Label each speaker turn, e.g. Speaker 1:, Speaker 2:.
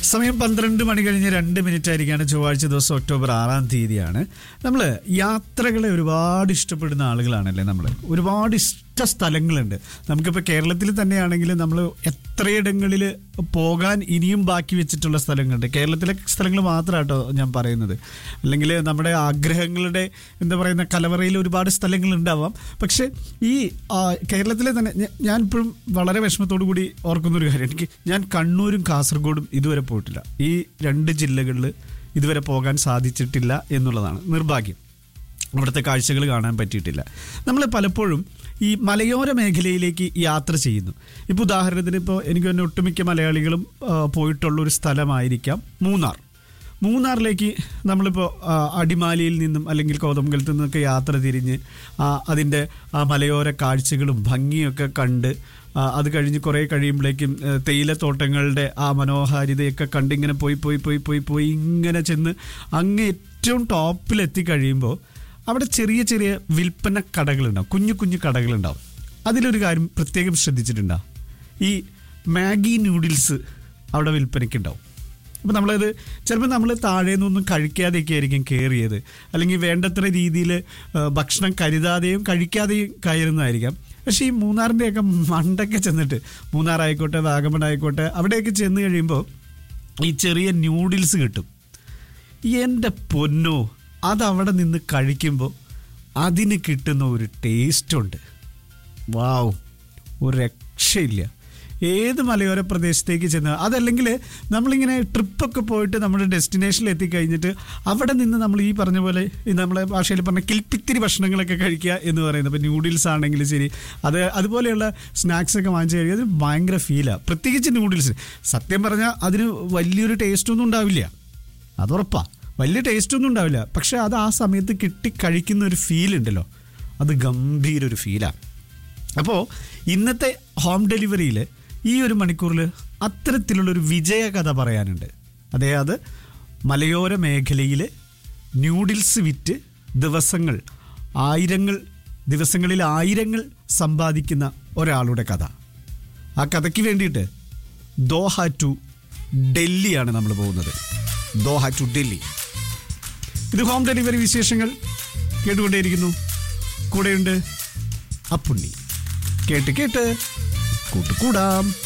Speaker 1: സമയം പന്ത്രണ്ട് മണി കഴിഞ്ഞ് രണ്ട് മിനിറ്റ് ആയിരിക്കാണ് ചൊവ്വാഴ്ച ദിവസം ഒക്ടോബർ ആറാം തീയതിയാണ് നമ്മൾ യാത്രകളെ ഒരുപാട് ഇഷ്ടപ്പെടുന്ന ആളുകളാണല്ലേ നമ്മൾ ഒരുപാട് ഇഷ്ട സ്ഥലങ്ങളുണ്ട് നമുക്കിപ്പോൾ കേരളത്തിൽ തന്നെയാണെങ്കിൽ നമ്മൾ എത്രയിടങ്ങളിൽ പോകാൻ ഇനിയും ബാക്കി വെച്ചിട്ടുള്ള സ്ഥലങ്ങളുണ്ട് കേരളത്തിലെ സ്ഥലങ്ങൾ മാത്രമാട്ടോ ഞാൻ പറയുന്നത് അല്ലെങ്കിൽ നമ്മുടെ ആഗ്രഹങ്ങളുടെ എന്താ പറയുന്ന കലവറയിൽ ഒരുപാട് സ്ഥലങ്ങളുണ്ടാവാം പക്ഷേ ഈ ആ, കേരളത്തിലെ തന്നെ ഞ- ഞാൻ ഇപ്പോഴും വളരെ വിഷമത്തോടു കൂടി ഓർക്കുന്ന ഒരു കാര്യം എനിക്ക് ഞാൻ കണ്ണൂരും കാസർഗോഡും ഇതുവരെ പോയിട്ടില്ല ഈ രണ്ട് ജില്ലകളിൽ ഇതുവരെ പോകാൻ സാധിച്ചിട്ടില്ല എന്നുള്ളതാണ് നിർഭാഗ്യം അവിടുത്തെ കാഴ്ചകൾ കാണാൻ പറ്റിയിട്ടില്ല നമ്മൾ പലപ്പോഴും ഈ മലയോര മേഖലയിലേക്ക് യാത്ര ചെയ്യുന്നു ഇപ്പോൾ ഉദാഹരണത്തിന് ഇപ്പോൾ എനിക്ക് തന്നെ ഒട്ടുമിക്ക മലയാളികളും ആ, പോയിട്ടുള്ള ഒരു സ്ഥലമായിരിക്കാം മൂന്നാർ മൂന്നാറിലേക്ക് നമ്മളിപ്പോൾ ആ, അടിമാലിയിൽ നിന്നും അല്ലെങ്കിൽ കോതമംഗലത്തു നിന്നൊക്കെ യാത്ര തിരിഞ്ഞ് ആ, അതിൻ്റെ ആ മലയോര കാഴ്ചകളും ഭംഗിയൊക്കെ കണ്ട് ആ, അത് കഴിഞ്ഞ് കുറേ കഴിയുമ്പോഴേക്കും ഏ, തേയിലത്തോട്ടങ്ങളുടെ ആ മനോഹാരിതയൊക്കെ കണ്ട് ഇങ്ങനെ പോയി പോയി പോയി പോയി പോയി ഇങ്ങനെ ചെന്ന് അങ്ങ് ഏറ്റവും ടോപ്പിലെത്തി കഴിയുമ്പോൾ അവിടെ ചെറിയ ചെറിയ വിൽപ്പന കടകളുണ്ടാവും കുഞ്ഞു കുഞ്ഞു കടകളുണ്ടാവും അതിലൊരു കാര്യം പ്രത്യേകം ശ്രദ്ധിച്ചിട്ടുണ്ടോ ഈ മാഗി നൂഡിൽസ് അവിടെ വിൽപ്പനയ്ക്കുണ്ടാവും അപ്പോൾ നമ്മളത് ചിലപ്പോൾ നമ്മൾ താഴെ നിന്നൊന്നും കഴിക്കാതെയൊക്കെ ആയിരിക്കും കയറിയത് അല്ലെങ്കിൽ വേണ്ടത്ര രീതിയിൽ ഭക്ഷണം കരുതാതെയും കഴിക്കാതെയും കയറുന്നതായിരിക്കാം പക്ഷേ ഈ മൂന്നാറിൻ്റെയൊക്കെ മണ്ടൊക്കെ ചെന്നിട്ട് മൂന്നാറായിക്കോട്ടെ വാഗമൺ ആയിക്കോട്ടെ അവിടെയൊക്കെ ചെന്ന് കഴിയുമ്പോൾ ഈ ചെറിയ ന്യൂഡിൽസ് കിട്ടും എൻ്റെ പൊന്നോ അതവിടെ നിന്ന് കഴിക്കുമ്പോൾ അതിന് കിട്ടുന്ന ഒരു ടേസ്റ്റ് ഉണ്ട് വാവ് ഒരു രക്ഷയില്ല ഏത് മലയോര പ്രദേശത്തേക്ക് ചെന്ന് അതല്ലെങ്കിൽ നമ്മളിങ്ങനെ ട്രിപ്പൊക്കെ പോയിട്ട് നമ്മുടെ ഡെസ്റ്റിനേഷനിൽ എത്തിക്കഴിഞ്ഞിട്ട് അവിടെ നിന്ന് നമ്മൾ ഈ പറഞ്ഞ പോലെ ഈ നമ്മളെ ഭാഷയിൽ പറഞ്ഞ കിൽപ്പിത്തിരി ഭക്ഷണങ്ങളൊക്കെ കഴിക്കുക എന്ന് പറയുന്നത് ഇപ്പോൾ ന്യൂഡിൽസ് ആണെങ്കിലും ശരി അത് അതുപോലെയുള്ള സ്നാക്സ് ഒക്കെ വാങ്ങിച്ചു കഴിക്കുക അത് ഭയങ്കര ഫീലാണ് പ്രത്യേകിച്ച് ന്യൂഡിൽസ് സത്യം പറഞ്ഞാൽ അതിന് വലിയൊരു ടേസ്റ്റ് ഒന്നും ഉണ്ടാവില്ല അതുറപ്പാ വലിയ ടേസ്റ്റ് ഒന്നും ഉണ്ടാവില്ല പക്ഷെ അത് ആ സമയത്ത് കിട്ടി കഴിക്കുന്ന ഒരു ഫീൽ ഉണ്ടല്ലോ അത് ഗംഭീര ഒരു ഫീലാണ് അപ്പോൾ ഇന്നത്തെ ഹോം ഡെലിവറിയിൽ ഈ ഒരു മണിക്കൂറിൽ അത്തരത്തിലുള്ളൊരു വിജയ കഥ പറയാനുണ്ട് അതായത് മലയോര മേഖലയിൽ ന്യൂഡിൽസ് വിറ്റ് ദിവസങ്ങൾ ആയിരങ്ങൾ ദിവസങ്ങളിൽ ആയിരങ്ങൾ സമ്പാദിക്കുന്ന ഒരാളുടെ കഥ ആ കഥയ്ക്ക് വേണ്ടിയിട്ട് ദോഹ ടു ഡൽഹിയാണ് നമ്മൾ പോകുന്നത് ദോഹ ടു ഡൽഹി ഇത് ഹോം ഡെലിവറി വിശേഷങ്ങൾ കേട്ടുകൊണ്ടേയിരിക്കുന്നു കൂടെയുണ്ട് അപ്പുണ്ണി കേട്ട് കേട്ട് കൂട്ടുകൂടാം